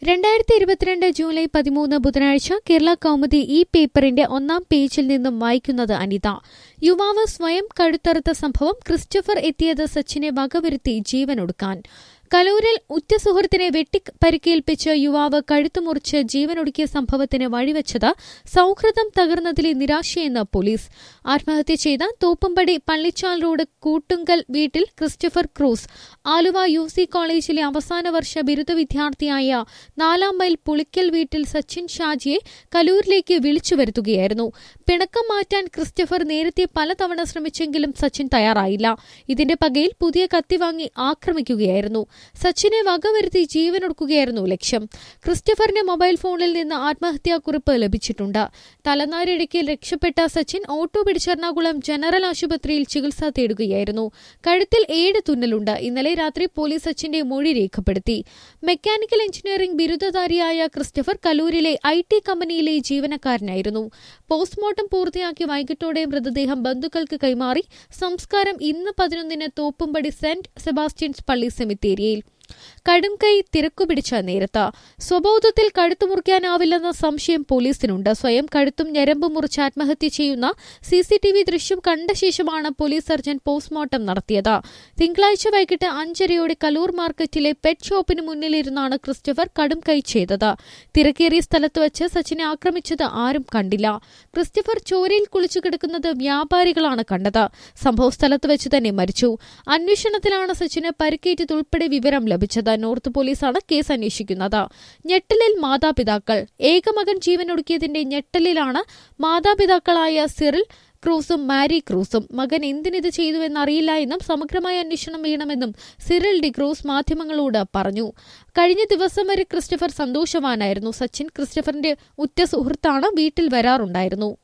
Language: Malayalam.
രണ്ടായിരത്തി ഇരുപത്തിരണ്ട് ജൂലൈ പതിമൂന്ന് ബുധനാഴ്ച കേരള കൗമുദി ഈ പേപ്പറിന്റെ ഒന്നാം പേജിൽ നിന്നും വായിക്കുന്നത് അനിത യുവാവ് സ്വയം കഴുത്തറുത്ത സംഭവം ക്രിസ്റ്റഫർ എത്തിയത് സച്ചിനെ വകവരുത്തി ജീവനൊടുക്കാൻ കലൂരിൽ ഉറ്റ സുഹൃത്തിനെ വെട്ടി പരിക്കേൽപ്പിച്ച് യുവാവ് കഴുത്തുമുറിച്ച് ജീവനൊടുക്കിയ സംഭവത്തിന് വഴിവെച്ചത് സൌഹൃദം തകർന്നതിലെ നിരാശയെന്ന് പോലീസ് ആത്മഹത്യ ചെയ്ത തോപ്പുംപടി പള്ളിച്ചാൽ റോഡ് കൂട്ടുങ്കൽ വീട്ടിൽ Christopher Cruz Aluva U C കോളേജിലെ അവസാന വർഷ ബിരുദ വിദ്യാർത്ഥിയായ നാലാം മൈൽ പുളിക്കൽ വീട്ടിൽ സച്ചിൻ ഷാജിയെ കലൂരിലേക്ക് വിളിച്ചു വരുത്തുകയായിരുന്നു പിണക്കം മാറ്റാൻ ക്രിസ്റ്റഫർ നേരത്തെ പലതവണ ശ്രമിച്ചെങ്കിലും സച്ചിൻ തയ്യാറായില്ല ഇതിന്റെ പകയിൽ പുതിയ കത്തി വാങ്ങി ആക്രമിക്കുകയായിരുന്നു സച്ചിനെ വകവരുത്തി ജീവനൊടുക്കുകയായിരുന്നു ലക്ഷ്യം ക്രിസ്റ്റഫറിന്റെ മൊബൈൽ ഫോണിൽ നിന്ന് ആത്മഹത്യാക്കുറിപ്പ് ലഭിച്ചിട്ടുണ്ട് തലനാരിഴയ്ക്ക് രക്ഷപ്പെട്ട സച്ചിൻ ഓട്ടോ പിടിച്ച് എറണാകുളം ജനറൽ ആശുപത്രിയിൽ ചികിത്സ തേടുകയായിരുന്നു കഴുത്തിൽ ഏഴ് തുന്നലുണ്ട് ഇന്നലെ രാത്രി പോലീസ് സച്ചിന്റെ മൊഴി രേഖപ്പെടുത്തി മെക്കാനിക്കൽ എഞ്ചിനീയറിംഗ് ബിരുദധാരിയായ ക്രിസ്റ്റഫർ കലൂരിലെ ഐ ടി കമ്പനിയിലെ ജീവനക്കാരനായിരുന്നു പോസ്റ്റ്മോർട്ടം പൂർത്തിയാക്കി വൈകിട്ടോടെ മൃതദേഹം ബന്ധുക്കൾക്ക് കൈമാറി സംസ്കാരം ഇന്ന് പതിനൊന്നിന് തോപ്പുംപടി സെന്റ് സെബാസ്റ്റ്യൻസ് പള്ളി സെമിത്തേരിയയിൽ കടും കൈ തിരക്കുപിടിച്ച നേരത്ത് സ്വബോധത്തിൽ കഴുത്തു മുറിക്കാനാവില്ലെന്ന സംശയം പോലീസിനുണ്ട് സ്വയം കഴുത്തും ഞരമ്പും മുറിച്ച് ആത്മഹത്യ ചെയ്യുന്ന സി സി ടി വി ദൃശ്യം കണ്ട ശേഷമാണ് പോലീസ് സർജൻ പോസ്റ്റ്മോർട്ടം നടത്തിയത് തിങ്കളാഴ്ച വൈകിട്ട് അഞ്ചരയോടെ കലൂർ മാർക്കറ്റിലെ പെറ്റ് ഷോപ്പിന് മുന്നിലിരുന്നാണ് ക്രിസ്റ്റഫർ കടും കൈ ചെയ്തത് തിരക്കേറിയ സ്ഥലത്ത് വെച്ച് സച്ചിനെ ആക്രമിച്ചത് ആരും കണ്ടില്ല ക്രിസ്റ്റഫർ ചോരയിൽ കുളിച്ചു കിടക്കുന്നത് വ്യാപാരികളാണ് കണ്ടത് സംഭവ സ്ഥലത്ത് വെച്ച് തന്നെ മരിച്ചു അന്വേഷണത്തിലാണ് സച്ചിന് പരിക്കേറ്റതുൾപ്പെടെ വിവരം ലഭിച്ചത് നോർത്ത് പോലീസാണ് കേസ് അന്വേഷിക്കുന്നത് ഞെട്ടലിൽ മാതാപിതാക്കൾ ഏകമകൻ ജീവനൊടുക്കിയതിന്റെ ഞെട്ടലിലാണ് മാതാപിതാക്കളായ സിറിൽ ക്രൂസും മാരി ക്രൂസും മകൻ എന്തിനിത് ചെയ്തുവെന്നറിയില്ല എന്നും സമഗ്രമായ അന്വേഷണം വേണമെന്നും സിറിൽ ഡി ക്രൂസ് മാധ്യമങ്ങളോട് പറഞ്ഞു കഴിഞ്ഞ ദിവസം വരെ ക്രിസ്റ്റഫർ സന്തോഷവാനായിരുന്നു സച്ചിൻ ക്രിസ്റ്റഫറിന്റെ ഉറ്റ സുഹൃത്താണ് വീട്ടിൽ വരാറുണ്ടായിരുന്നു